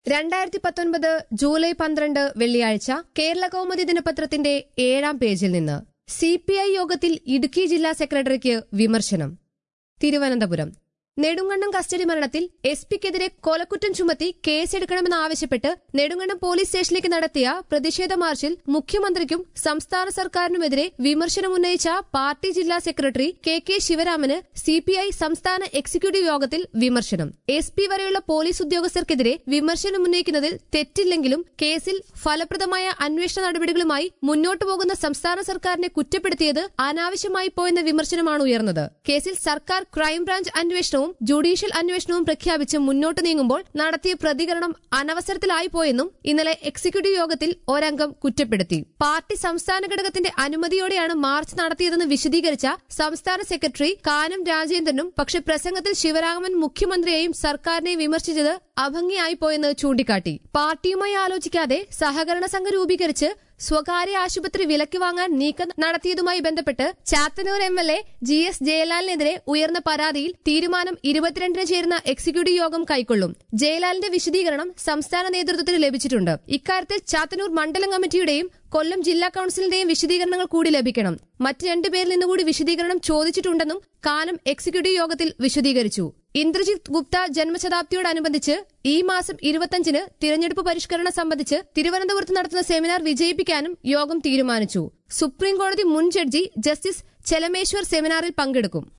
രണ്ടായിരത്തി പത്തൊൻപത് ജൂലൈ പന്ത്രണ്ട് വെള്ളിയാഴ്ച കേരള കൗമുദി ദിനപത്രത്തിന്റെ ഏഴാം പേജിൽ നിന്ന് സി പി ഐ യോഗത്തിൽ ഇടുക്കി ജില്ലാ സെക്രട്ടറിക്ക് വിമർശനം തിരുവനന്തപുരം നെടുങ്കണ്ടം കസ്റ്റഡി മരണത്തിൽ എസ് പിക്കെതിരെ കൊലക്കുറ്റം ചുമത്തി കേസെടുക്കണമെന്നാവശ്യപ്പെട്ട് നെടുങ്കണ്ടം പോലീസ് സ്റ്റേഷനിലേക്ക് നടത്തിയ പ്രതിഷേധ മാർച്ചിൽ മുഖ്യമന്ത്രിക്കും സംസ്ഥാന സർക്കാരിനുമെതിരെ വിമർശനമുന്നയിച്ച പാർട്ടി ജില്ലാ സെക്രട്ടറി കെ കെ ശിവരാമന് സിപിഐ സംസ്ഥാന എക്സിക്യൂട്ടീവ് യോഗത്തിൽ വിമർശനം എസ് പി വരെയുള്ള പോലീസ് ഉദ്യോഗസ്ഥർക്കെതിരെ വിമർശനമുന്നയിക്കുന്നതിൽ തെറ്റില്ലെങ്കിലും കേസിൽ ഫലപ്രദമായ അന്വേഷണ നടപടികളുമായി മുന്നോട്ടു പോകുന്ന സംസ്ഥാന സർക്കാരിനെ കുറ്റപ്പെടുത്തിയത് അനാവശ്യമായി പോയെന്ന വിമർശനമാണ് ഉയർന്നത് കേസിൽ സർക്കാർ ക്രൈംബ്രാഞ്ച് അന്വേഷണവും ജുഡീഷ്യൽ അന്വേഷണവും പ്രഖ്യാപിച്ച് മുന്നോട്ട് നീങ്ങുമ്പോൾ നടത്തിയ പ്രതികരണം അനവസരത്തിലായി പോയെന്നും ഇന്നലെ എക്സിക്യൂട്ടീവ് യോഗത്തിൽ ഒരംഗം കുറ്റപ്പെടുത്തി പാർട്ടി സംസ്ഥാന ഘടകത്തിന്റെ അനുമതിയോടെയാണ് മാർച്ച് നടത്തിയതെന്ന് വിശദീകരിച്ച സംസ്ഥാന സെക്രട്ടറി കാനം രാജേന്ദ്രനും പക്ഷെ പ്രസംഗത്തിൽ ശിവരാമൻ മുഖ്യമന്ത്രിയെയും സർക്കാരിനെയും വിമർശിച്ചത് അഭംഗിയായി പോയെന്ന് ചൂണ്ടിക്കാട്ടി പാർട്ടിയുമായി ആലോചിക്കാതെ സഹകരണ സംഘം രൂപീകരിച്ച് സ്വകാര്യ ആശുപത്രി വിലക്ക് വാങ്ങാൻ നീക്കം നടത്തിയതുമായി ബന്ധപ്പെട്ട് Chathannoor M L A G S ജയലാലിനെതിരെ ഉയർന്ന പരാതിയിൽ തീരുമാനം ഇരുപത്തിരണ്ടിന് ചേരുന്ന എക്സിക്യൂട്ടീവ് യോഗം കൈക്കൊള്ളും ജയലാലിന്റെ വിശദീകരണം സംസ്ഥാന നേതൃത്വത്തിന് ലഭിച്ചിട്ടുണ്ട് ഇക്കാര്യത്തിൽ ചാത്തന്നൂർ മണ്ഡലം കമ്മിറ്റിയുടെയും കൊല്ലം ജില്ലാ കൌൺസിലിന്റെയും വിശദീകരണങ്ങൾ കൂടി ലഭിക്കണം മറ്റ് രണ്ടുപേരിൽ നിന്നുകൂടി വിശദീകരണം ചോദിച്ചിട്ടുണ്ടെന്നും കാനം എക്സിക്യൂട്ടീവ് യോഗത്തിൽ വിശദീകരിച്ചു ഇന്ദ്രജിത് ഗുപ്ത ജന്മശതാബ്ദിയോടനുബന്ധിച്ച് ഈ മാസം ഇരുപത്തിയഞ്ചിന് തിരഞ്ഞെടുപ്പ് പരിഷ്കരണം സംബന്ധിച്ച് തിരുവനന്തപുരത്ത് നടത്തുന്ന സെമിനാർ വിജയിപ്പിക്കാനും യോഗം തീരുമാനിച്ചു സുപ്രീംകോടതി മുൻ ജഡ്ജി ജസ്റ്റിസ് ചെലമേശ്വർ സെമിനാറിൽ പങ്കെടുക്കും